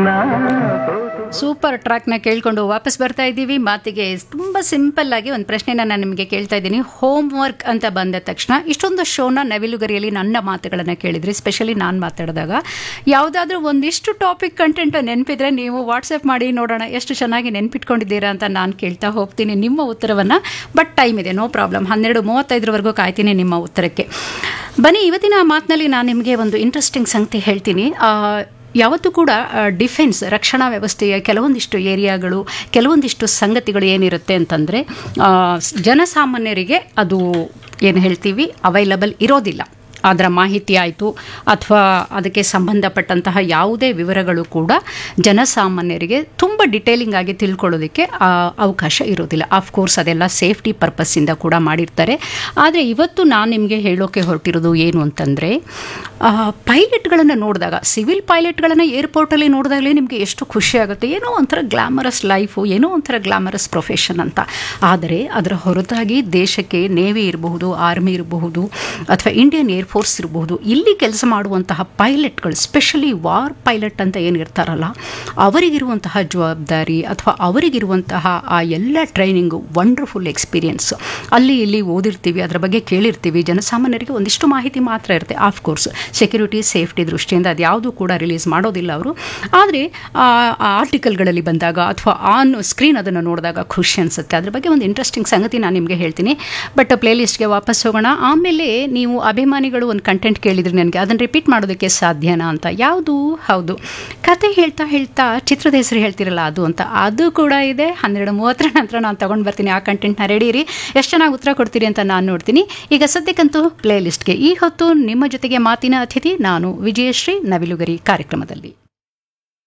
ನಾ ಸೋತು ಸೂಪರ್ ಟ್ರ್ಯಾಕ್ನ ಕೇಳ್ಕೊಂಡು ವಾಪಸ್ ಬರ್ತಾ ಇದ್ದೀವಿ ಮಾತಿಗೆ ತುಂಬ ಸಿಂಪಲ್ ಆಗಿ ಒಂದು ಪ್ರಶ್ನೆನ ನಾನು ನಿಮಗೆ ಕೇಳ್ತಾ ಇದ್ದೀನಿ ಹೋಮ್ ವರ್ಕ್ ಅಂತ ಬಂದ ತಕ್ಷಣ ಇಷ್ಟೊಂದು ಶೋನ ನವಿಲುಗರಿಯಲ್ಲಿ ನನ್ನ ಮಾತುಗಳನ್ನು ಕೇಳಿದ್ರಿ ಸ್ಪೆಷಲಿ ನಾನು ಮಾತಾಡಿದಾಗ ಯಾವುದಾದ್ರೂ ಒಂದಿಷ್ಟು ಟಾಪಿಕ್ ಕಂಟೆಂಟ್ ನೆನಪಿದ್ರೆ ನೀವು ವಾಟ್ಸಪ್ ಮಾಡಿ ನೋಡೋಣ ಎಷ್ಟು ಚೆನ್ನಾಗಿ ನೆನ್ಪಿಟ್ಕೊಂಡಿದ್ದೀರಾ ಅಂತ ನಾನು ಕೇಳ್ತಾ ಹೋಗ್ತೀನಿ ನಿಮ್ಮ ಉತ್ತರವನ್ನು ಬಟ್ ಟೈಮ್ ಇದೆ ನೋ ಪ್ರಾಬ್ಲಮ್ ಹನ್ನೆರಡು ಮೂವತ್ತೈದರವರೆಗೂ ಕಾಯ್ತೀನಿ ನಿಮ್ಮ ಉತ್ತರಕ್ಕೆ ಬನ್ನಿ ಇವತ್ತಿನ ಮಾತಿನಲ್ಲಿ ನಾನು ನಿಮಗೆ ಒಂದು ಇಂಟ್ರೆಸ್ಟಿಂಗ್ ಸಂಗತಿ ಹೇಳ್ತೀನಿ ಆ, ಯಾವತ್ತೂ ಕೂಡ ಡಿಫೆನ್ಸ್ ರಕ್ಷಣಾ ವ್ಯವಸ್ಥೆಯ ಕೆಲವೊಂದಿಷ್ಟು ಏರಿಯಾಗಳು ಕೆಲವೊಂದಿಷ್ಟು ಸಂಗತಿಗಳು ಏನಿರುತ್ತೆ ಅಂತಂದರೆ ಜನಸಾಮಾನ್ಯರಿಗೆ ಅದು ಏನು ಹೇಳ್ತೀವಿ ಅವೈಲಬಲ್ ಇರೋದಿಲ್ಲ ಅದರ ಮಾಹಿತಿ ಆಯಿತು ಅಥವಾ ಅದಕ್ಕೆ ಸಂಬಂಧಪಟ್ಟಂತಹ ಯಾವುದೇ ವಿವರಗಳು ಕೂಡ ಜನಸಾಮಾನ್ಯರಿಗೆ ತುಂಬ ಡಿಟೇಲಿಂಗ್ ಆಗಿ ತಿಳ್ಕೊಳ್ಳೋದಕ್ಕೆ ಆ, ಅವಕಾಶ ಇರೋದಿಲ್ಲ ಆಫ್ಕೋರ್ಸ್ ಅದೆಲ್ಲ ಸೇಫ್ಟಿ ಪರ್ಪಸ್ಸಿಂದ ಕೂಡ ಮಾಡಿರ್ತಾರೆ ಆದರೆ ಇವತ್ತು ನಾನು ನಿಮಗೆ ಹೇಳೋಕೆ ಹೊರಟಿರೋದು ಏನು ಅಂತಂದರೆ ಪೈಲಟ್ಗಳನ್ನು ನೋಡಿದಾಗ ಸಿವಿಲ್ ಪೈಲಟ್ಗಳನ್ನು ಏರ್ಪೋರ್ಟಲ್ಲಿ ನೋಡಿದಾಗಲೇ ನಿಮಗೆ ಎಷ್ಟು ಖುಷಿ ಆಗುತ್ತೆ ಏನೋ ಒಂಥರ ಗ್ಲಾಮರಸ್ ಲೈಫು ಏನೋ ಒಂಥರ ಗ್ಲಾಮರಸ್ ಪ್ರೊಫೆಷನ್ ಅಂತ ಆದರೆ ಅದರ ಹೊರತಾಗಿ ದೇಶಕ್ಕೆ ನೇವಿ ಇರಬಹುದು ಆರ್ಮಿ ಇರಬಹುದು ಅಥವಾ ಇಂಡಿಯನ್ ಏರ್ಫೋರ್ಸ್ ಇರಬಹುದು ಇಲ್ಲಿ ಕೆಲಸ ಮಾಡುವಂತಹ ಪೈಲಟ್ಗಳು ಸ್ಪೆಷಲಿ ವಾರ್ ಪೈಲಟ್ ಅಂತ ಏನಿರ್ತಾರಲ್ಲ ಅವರಿಗಿರುವಂತಹ ಜವಾಬ್ದಾರಿ ಅಥವಾ ಅವರಿಗಿರುವಂತಹ ಆ ಎಲ್ಲ ಟ್ರೈನಿಂಗು ವಂಡರ್ಫುಲ್ ಎಕ್ಸ್ಪೀರಿಯನ್ಸ್ ಅಲ್ಲಿ ಇಲ್ಲಿ ಓದಿರ್ತೀವಿ ಅದರ ಬಗ್ಗೆ ಕೇಳಿರ್ತೀವಿ ಜನಸಾಮಾನ್ಯರಿಗೆ ಒಂದಿಷ್ಟು ಮಾಹಿತಿ ಮಾತ್ರ ಇರುತ್ತೆ ಆಫ್ಕೋರ್ಸ್ ಸೆಕ್ಯೂರಿಟಿ ಸೇಫ್ಟಿ ದೃಷ್ಟಿಯಿಂದ ಅದು ಯಾವುದೂ ಕೂಡ ರಿಲೀಸ್ ಮಾಡೋದಿಲ್ಲ ಅವರು ಆದರೆ ಆರ್ಟಿಕಲ್ಗಳಲ್ಲಿ ಬಂದಾಗ ಅಥವಾ ಆನ್ ಸ್ಕ್ರೀನ್ ಅದನ್ನು ನೋಡಿದಾಗ ಖುಷಿ ಅನಿಸುತ್ತೆ ಅದ್ರ ಬಗ್ಗೆ ಒಂದು ಇಂಟ್ರೆಸ್ಟಿಂಗ್ ಸಂಗತಿ ನಾನು ನಿಮಗೆ ಹೇಳ್ತೀನಿ ಬಟ್ ಪ್ಲೇಲಿಸ್ಟ್ಗೆ ವಾಪಸ್ ಹೋಗೋಣ ಆಮೇಲೆ ನೀವು ಅಭಿಮಾನಿಗಳು ಒಂದು ಕಂಟೆಂಟ್ ಕೇಳಿದ್ರಿ ನನಗೆ ಅದನ್ನು ರಿಪೀಟ್ ಮಾಡೋದಕ್ಕೆ ಸಾಧ್ಯನಾ ಅಂತ ಯಾವುದು ಹೌದು ಕತೆ ಹೇಳ್ತಾ ಹೇಳ್ತಾ ಚಿತ್ರದ ಹೆಸರು ಹೇಳ್ತಿರಲ್ಲ ಅದು ಅಂತ ಅದು ಕೂಡ ಇದೆ ಹನ್ನೆರಡು ಮೂವತ್ತರ ನಂತರ ನಾನು ತೊಗೊಂಡು ಬರ್ತೀನಿ ಆ ಕಂಟೆಂಟ್ನ ರೆಡಿ ಇರಿ ಎಷ್ಟು ಚೆನ್ನಾಗಿ ಉತ್ತರ ಕೊಡ್ತೀರಿ ಅಂತ ನಾನು ನೋಡ್ತೀನಿ ಈಗ ಸದ್ಯಕ್ಕಂತೂ ಪ್ಲೇ ಲಿಸ್ಟ್ಗೆ ಈ ಹೊತ್ತು ನಿಮ್ಮ ಜೊತೆಗೆ ಮಾತಿನ ಅತಿಥಿ ನಾನು ವಿಜಯಶ್ರೀ ನವಿಲುಗರಿ ಕಾರ್ಯಕ್ರಮದಲ್ಲಿ